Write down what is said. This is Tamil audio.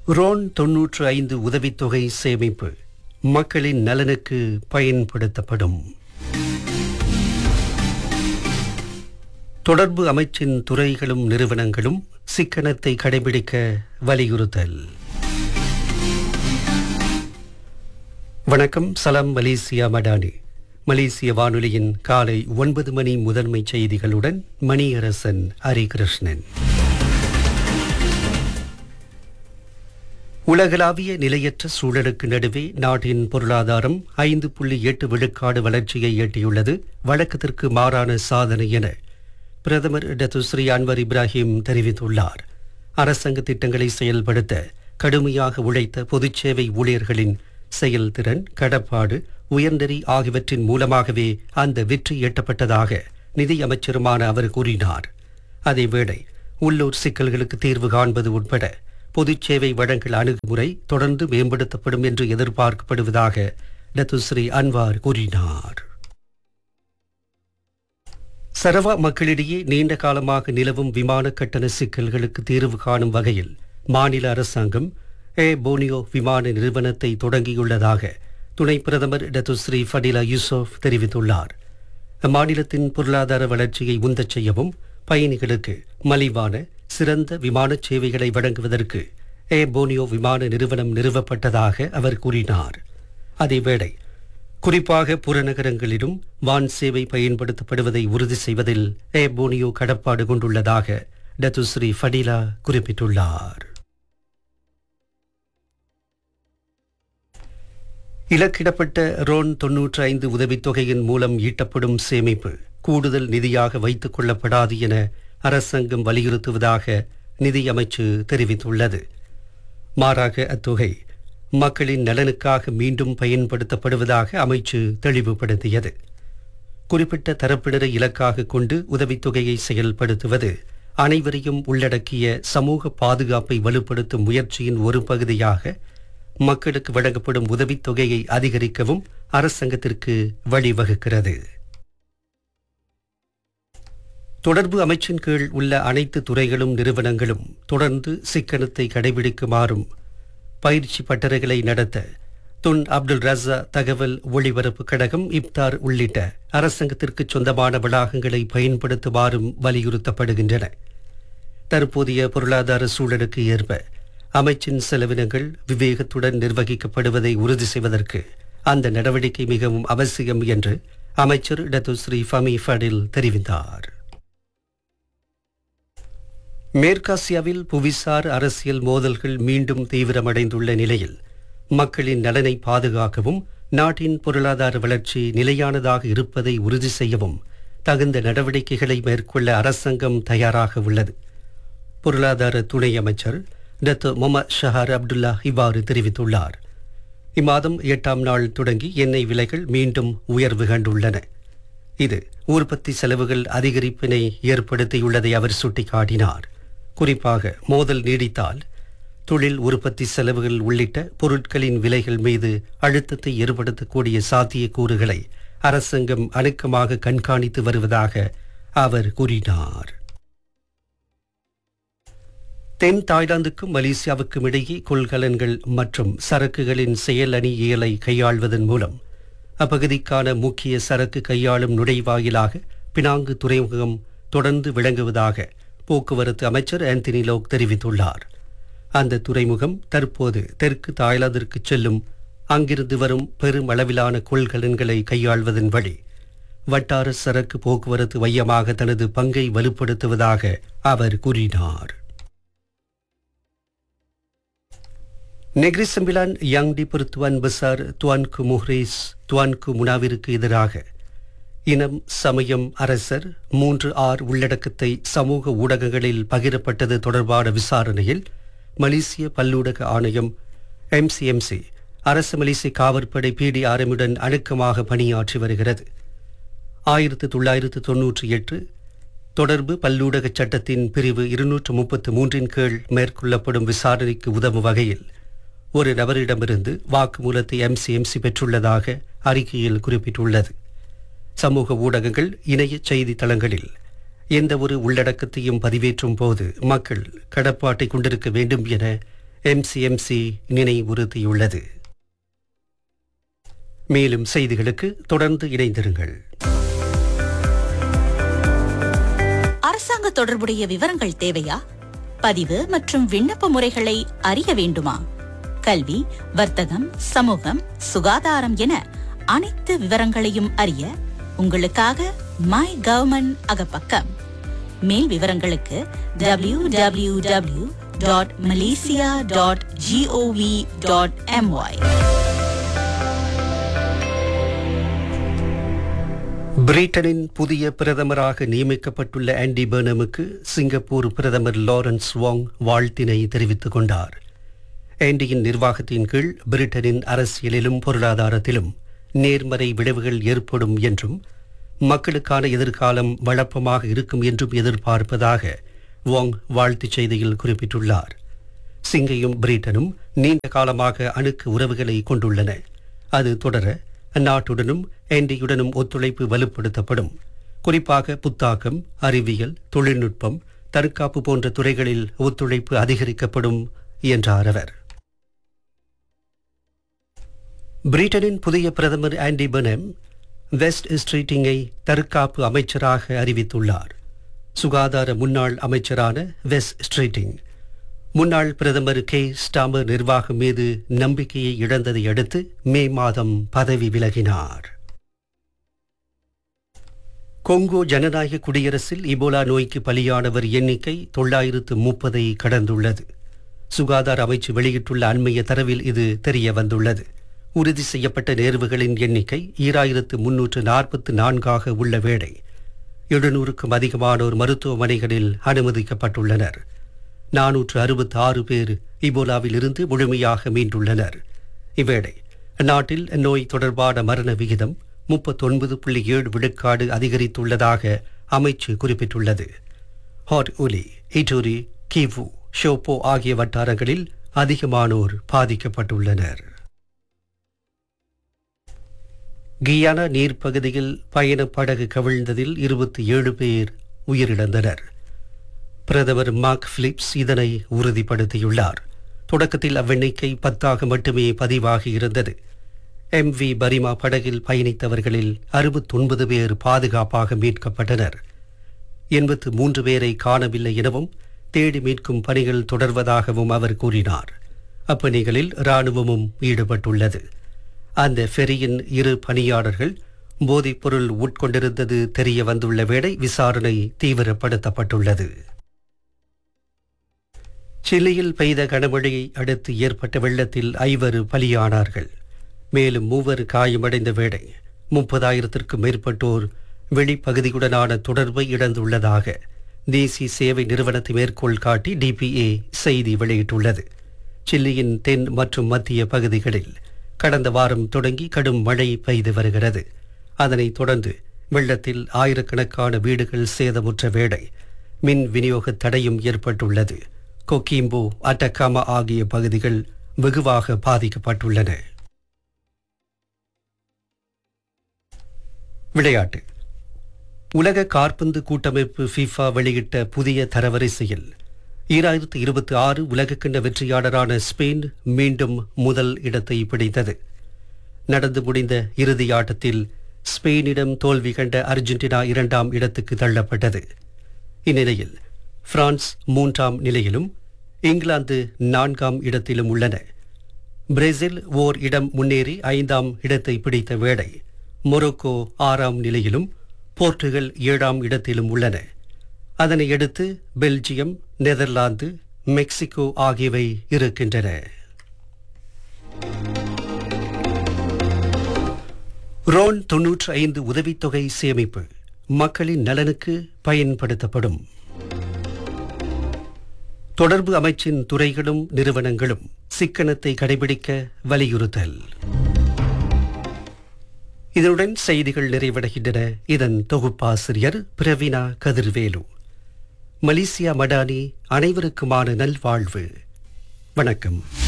ரோன் தொன்னூற்று ஐந்து உதவித்தொகை சேமிப்பு மக்களின் நலனுக்கு பயன்படுத்தப்படும் தொடர்பு அமைச்சின் துறைகளும் நிறுவனங்களும் சிக்கனத்தை கடைபிடிக்க வலியுறுத்தல் வணக்கம் சலாம் மலேசியா மடானி மலேசிய வானொலியின் காலை ஒன்பது மணி முதன்மை செய்திகளுடன் மணியரசன் ஹரிகிருஷ்ணன் உலகளாவிய நிலையற்ற சூழலுக்கு நடுவே நாட்டின் பொருளாதாரம் ஐந்து புள்ளி எட்டு விழுக்காடு வளர்ச்சியை எட்டியுள்ளது வழக்கத்திற்கு மாறான சாதனை என பிரதமர் டத்துஸ்ரீ அன்வர் இப்ராஹிம் தெரிவித்துள்ளார் அரசாங்க திட்டங்களை செயல்படுத்த கடுமையாக உழைத்த பொதுச்சேவை ஊழியர்களின் செயல்திறன் கடப்பாடு உயர்நெறி ஆகியவற்றின் மூலமாகவே அந்த வெற்றி எட்டப்பட்டதாக நிதி அமைச்சருமான அவர் கூறினார் அதேவேளை உள்ளூர் சிக்கல்களுக்கு தீர்வு காண்பது உட்பட பொதுச்சேவை வழங்கல் அணுகுமுறை தொடர்ந்து மேம்படுத்தப்படும் என்று எதிர்பார்க்கப்படுவதாக டத்துஸ்ரீ அன்வார் கூறினார் சரவா மக்களிடையே நீண்ட காலமாக நிலவும் விமான கட்டண சிக்கல்களுக்கு தீர்வு காணும் வகையில் மாநில அரசாங்கம் ஏ போனியோ விமான நிறுவனத்தை தொடங்கியுள்ளதாக துணை பிரதமர் டத்துஸ்ரீ ஃபடிலா யூசுப் தெரிவித்துள்ளார் அம்மாநிலத்தின் பொருளாதார வளர்ச்சியை உந்தச் செய்யவும் பயணிகளுக்கு மலிவான சிறந்த விமான சேவைகளை வழங்குவதற்கு ஏ போனியோ விமான நிறுவனம் நிறுவப்பட்டதாக அவர் கூறினார் அதேவேளை குறிப்பாக புறநகரங்களிலும் வான் சேவை பயன்படுத்தப்படுவதை உறுதி செய்வதில் ஏ போனியோ கடப்பாடு கொண்டுள்ளதாக டத்துஸ்ரீ ஃபடிலா குறிப்பிட்டுள்ளார் இலக்கிடப்பட்ட ரோன் தொன்னூற்றி ஐந்து உதவித்தொகையின் மூலம் ஈட்டப்படும் சேமிப்பு கூடுதல் நிதியாக வைத்துக் கொள்ளப்படாது என அரசாங்கம் வலியுறுத்துவதாக நிதி அமைச்சு தெரிவித்துள்ளது மாறாக அத்தொகை மக்களின் நலனுக்காக மீண்டும் பயன்படுத்தப்படுவதாக அமைச்சு தெளிவுபடுத்தியது குறிப்பிட்ட தரப்பினரை இலக்காக கொண்டு உதவித்தொகையை செயல்படுத்துவது அனைவரையும் உள்ளடக்கிய சமூக பாதுகாப்பை வலுப்படுத்தும் முயற்சியின் ஒரு பகுதியாக மக்களுக்கு வழங்கப்படும் உதவித்தொகையை அதிகரிக்கவும் அரசாங்கத்திற்கு வழிவகுக்கிறது தொடர்பு அமைச்சின் கீழ் உள்ள அனைத்து துறைகளும் நிறுவனங்களும் தொடர்ந்து சிக்கனத்தை கடைபிடிக்குமாறும் பயிற்சி பட்டறைகளை நடத்த துன் அப்துல் ரஸா தகவல் ஒளிபரப்பு கழகம் இப்தார் உள்ளிட்ட அரசாங்கத்திற்கு சொந்தமான வளாகங்களை பயன்படுத்துமாறும் வலியுறுத்தப்படுகின்றன தற்போதைய பொருளாதார சூழலுக்கு ஏற்ப அமைச்சின் செலவினங்கள் விவேகத்துடன் நிர்வகிக்கப்படுவதை உறுதி செய்வதற்கு அந்த நடவடிக்கை மிகவும் அவசியம் என்று அமைச்சர் டத்துஸ்ரீ ஃபமி ஃபடில் தெரிவித்தார் மேற்காசியாவில் புவிசார் அரசியல் மோதல்கள் மீண்டும் தீவிரமடைந்துள்ள நிலையில் மக்களின் நலனை பாதுகாக்கவும் நாட்டின் பொருளாதார வளர்ச்சி நிலையானதாக இருப்பதை உறுதி செய்யவும் தகுந்த நடவடிக்கைகளை மேற்கொள்ள அரசாங்கம் தயாராக உள்ளது பொருளாதார துணை அமைச்சர் டத்து மொமத் ஷஹார் அப்துல்லா இவ்வாறு தெரிவித்துள்ளார் இம்மாதம் எட்டாம் நாள் தொடங்கி எண்ணெய் விலைகள் மீண்டும் உயர்வு கண்டுள்ளன இது உற்பத்தி செலவுகள் அதிகரிப்பினை ஏற்படுத்தியுள்ளதை அவர் சுட்டிக்காட்டினார் குறிப்பாக மோதல் நீடித்தால் தொழில் உற்பத்தி செலவுகள் உள்ளிட்ட பொருட்களின் விலைகள் மீது அழுத்தத்தை ஏற்படுத்தக்கூடிய சாத்தியக்கூறுகளை அரசாங்கம் அணுக்கமாக கண்காணித்து வருவதாக அவர் கூறினார் தென் தாய்லாந்துக்கும் மலேசியாவுக்கும் இடையே கொள்கலன்கள் மற்றும் சரக்குகளின் செயல் அணியியலை கையாள்வதன் மூலம் அப்பகுதிக்கான முக்கிய சரக்கு கையாளும் நுழைவாயிலாக பினாங்கு துறைமுகம் தொடர்ந்து விளங்குவதாக போக்குவரத்து அமைச்சர் ஆந்தனி லோக் தெரிவித்துள்ளார் அந்த துறைமுகம் தற்போது தெற்கு தாய்லாந்திற்கு செல்லும் அங்கிருந்து வரும் பெரும் அளவிலான கொள்கலன்களை கையாள்வதன் வழி வட்டார சரக்கு போக்குவரத்து மையமாக தனது பங்கை வலுப்படுத்துவதாக அவர் கூறினார் Negeri Sembilan Yang di Pertuan Besar Tuanku Muhriz Tuanku முனாவிற்கு எதிராக இனம் சமயம் அரசர் மூன்று ஆர் உள்ளடக்கத்தை சமூக ஊடகங்களில் பகிரப்பட்டது தொடர்பான விசாரணையில் மலேசிய பல்லூடக ஆணையம் எம்சிஎம்சி அரசு மலேசிய காவற்படை பிடிஆர்எம்முடன் அணுக்கமாக பணியாற்றி வருகிறது ஆயிரத்து தொள்ளாயிரத்து தொன்னூற்றி எட்டு தொடர்பு பல்லூடக சட்டத்தின் பிரிவு இருநூற்று முப்பத்து மூன்றின் கீழ் மேற்கொள்ளப்படும் விசாரணைக்கு உதவும் வகையில் ஒரு நபரிடமிருந்து வாக்குமூலத்தை எம்சிஎம்சி பெற்றுள்ளதாக அறிக்கையில் குறிப்பிட்டுள்ளது சமூக ஊடகங்கள் இணைய செய்தி தளங்களில் எந்த ஒரு உள்ளடக்கத்தையும் பதிவேற்றும் போது மக்கள் கடப்பாட்டை கொண்டிருக்க வேண்டும் என எம்சிஎம்சி நினைவுறுத்தியுள்ளது மேலும் செய்திகளுக்கு தொடர்ந்து இணைந்திருங்கள் அரசாங்க தொடர்புடைய விவரங்கள் தேவையா பதிவு மற்றும் விண்ணப்ப முறைகளை அறிய வேண்டுமா கல்வி வர்த்தகம் சமூகம் சுகாதாரம் என அனைத்து விவரங்களையும் அறிய உங்களுக்காக மை கவர்மெண்ட் அகப்பக்கம் மேல் விவரங்களுக்கு W W W dot Malaysia dot GOV dot MY பிரிட்டனின் புதிய பிரதமராக நியமிக்கப்பட்டுள்ள ஆண்டி பெர்னமுக்கு சிங்கப்பூர் பிரதமர் லாரன்ஸ் வாங் வாழ்த்தினை தெரிவித்துக் கொண்டார் ஆண்டியின் நிர்வாகத்தின் கீழ் பிரிட்டனின் அரசியலிலும் பொருளாதாரத்திலும் நேர்மறை விளைவுகள் ஏற்படும் என்றும் மக்களுக்கான எதிர்காலம் வழப்பமாக இருக்கும் என்றும் எதிர்பார்ப்பதாக வாங் வாழ்த்துச் செய்தியில் குறிப்பிட்டுள்ளார் சிங்கையும் பிரிட்டனும் நீண்ட காலமாக அணுக்கு உறவுகளை கொண்டுள்ளன அது தொடர அந்நாட்டுடனும் ஆண்டியுடனும் ஒத்துழைப்பு வலுப்படுத்தப்படும் குறிப்பாக புத்தாக்கம் அறிவியல் தொழில்நுட்பம் தற்காப்பு போன்ற துறைகளில் ஒத்துழைப்பு அதிகரிக்கப்படும் என்றார் அவர் பிரிட்டனின் புதிய பிரதமர் ஆண்டி பெனம் வெஸ்ட் ஸ்ட்ரீட்டிங்கை தற்காப்பு அமைச்சராக அறிவித்துள்ளார் சுகாதார முன்னாள் அமைச்சரான வெஸ் ஸ்ட்ரீட்டிங் முன்னாள் பிரதமர் கே ஸ்டாமர் நிர்வாகம் மீது நம்பிக்கையை இழந்ததை அடுத்து மே மாதம் பதவி விலகினார் கொங்கோ ஜனநாயக குடியரசில் இபோலா நோய்க்கு பலியானவர் எண்ணிக்கை தொள்ளாயிரத்து முப்பதை கடந்துள்ளது சுகாதார அமைச்சு வெளியிட்டுள்ள அண்மைய தரவில் இது தெரிய வந்துள்ளது உறுதி செய்யப்பட்ட நேர்வுகளின் எண்ணிக்கை ஈராயிரத்து முன்னூற்று நாற்பத்து நான்காக உள்ள வேளை எழுநூறுக்கும் அதிகமானோர் மருத்துவமனைகளில் அனுமதிக்கப்பட்டுள்ளனர் நானூற்று அறுபத்தி ஆறு பேர் இபோலாவில் இருந்து முழுமையாக மீண்டுள்ளனர் இவ்வேளை நாட்டில் நோய் தொடர்பான மரண விகிதம் முப்பத்தொன்பது புள்ளி ஏழு விழுக்காடு அதிகரித்துள்ளதாக அமைச்சு குறிப்பிட்டுள்ளது ஹாட் உலி இட்டூரி கிவு ஷோப்போ ஆகிய வட்டாரங்களில் அதிகமானோர் பாதிக்கப்பட்டுள்ளனர் கியானா நீர்ப்பகுதியில் பயணப் படகு கவிழ்ந்ததில் இருபத்தி ஏழு பேர் உயிரிழந்தனர் பிரதமர் மார்க் பிலிப்ஸ் இதனை உறுதிப்படுத்தியுள்ளார் தொடக்கத்தில் அவ்வெண்ணிக்கை பத்தாக மட்டுமே பதிவாகி இருந்தது எம் வி பரிமா படகில் பயணித்தவர்களில் அறுபத்தொன்பது பேர் பாதுகாப்பாக மீட்கப்பட்டனர் எண்பத்து மூன்று பேரை காணவில்லை எனவும் தேடி மீட்கும் பணிகள் தொடர்வதாகவும் அவர் கூறினார் அப்பணிகளில் இராணுவமும் ஈடுபட்டுள்ளது அந்த ஃபெரியின் இரு பணியாளர்கள் போதைப்பொருள் உட்கொண்டிருந்தது தெரிய வந்துள்ள வேளை விசாரணை தீவிரப்படுத்தப்பட்டுள்ளது சிலியில் பெய்த கனமழையை அடுத்து ஏற்பட்ட வெள்ளத்தில் ஐவர் பலியானார்கள் மேலும் மூவர் காயமடைந்த வேளை முப்பதாயிரத்திற்கும் மேற்பட்டோர் வெளிப்பகுதியுடனான தொடர்பை இழந்துள்ளதாக தேசிய சேவை நிறுவனத்தை மேற்கோள் காட்டி டிபிஏ செய்தி வெளியிட்டுள்ளது சில்லியின் தென் மற்றும் மத்திய பகுதிகளில் கடந்த வாரம் தொடங்கி கடும் மழை பெய்து வருகிறது அதனைத் தொடர்ந்து வெள்ளத்தில் ஆயிரக்கணக்கான வீடுகள் சேதமுற்ற வேளை மின் விநியோக தடையும் ஏற்பட்டுள்ளது கொக்கீம்போ அட்டக்காமா ஆகிய பகுதிகள் வெகுவாக பாதிக்கப்பட்டுள்ளன விளையாட்டு உலக காற்பந்து கூட்டமைப்பு ஃபிஃபா வெளியிட்ட புதிய தரவரிசையில் ஈராயிரத்து இருபத்தி ஆறு உலகக்கிண்ண வெற்றியாளரான ஸ்பெயின் மீண்டும் முதல் இடத்தை பிடித்தது நடந்து முடிந்த இறுதி ஆட்டத்தில் ஸ்பெயினிடம் தோல்வி கண்ட அர்ஜென்டினா இரண்டாம் இடத்துக்கு தள்ளப்பட்டது இந்நிலையில் பிரான்ஸ் மூன்றாம் நிலையிலும் இங்கிலாந்து நான்காம் இடத்திலும் உள்ளன பிரேசில் ஓர் இடம் முன்னேறி ஐந்தாம் இடத்தை பிடித்த வேளை மொரோக்கோ ஆறாம் நிலையிலும் போர்த்துகல் ஏழாம் இடத்திலும் உள்ளன அதனை அடுத்து பெல்ஜியம் நெதர்லாந்து மெக்சிகோ ஆகியவை இருக்கின்றன ரோன் தொன்னூற்று ஐந்து உதவித்தொகை சேமிப்பு மக்களின் நலனுக்கு பயன்படுத்தப்படும் தொடர்பு அமைச்சின் துறைகளும் நிறுவனங்களும் சிக்கனத்தை கடைபிடிக்க வலியுறுத்தல் இதனுடன் செய்திகள் நிறைவடைகின்றன இதன் தொகுப்பாசிரியர் பிரவீனா கதிர்வேலு மலேசியா மடானி அனைவருக்குமான நல்வாழ்வு வணக்கம்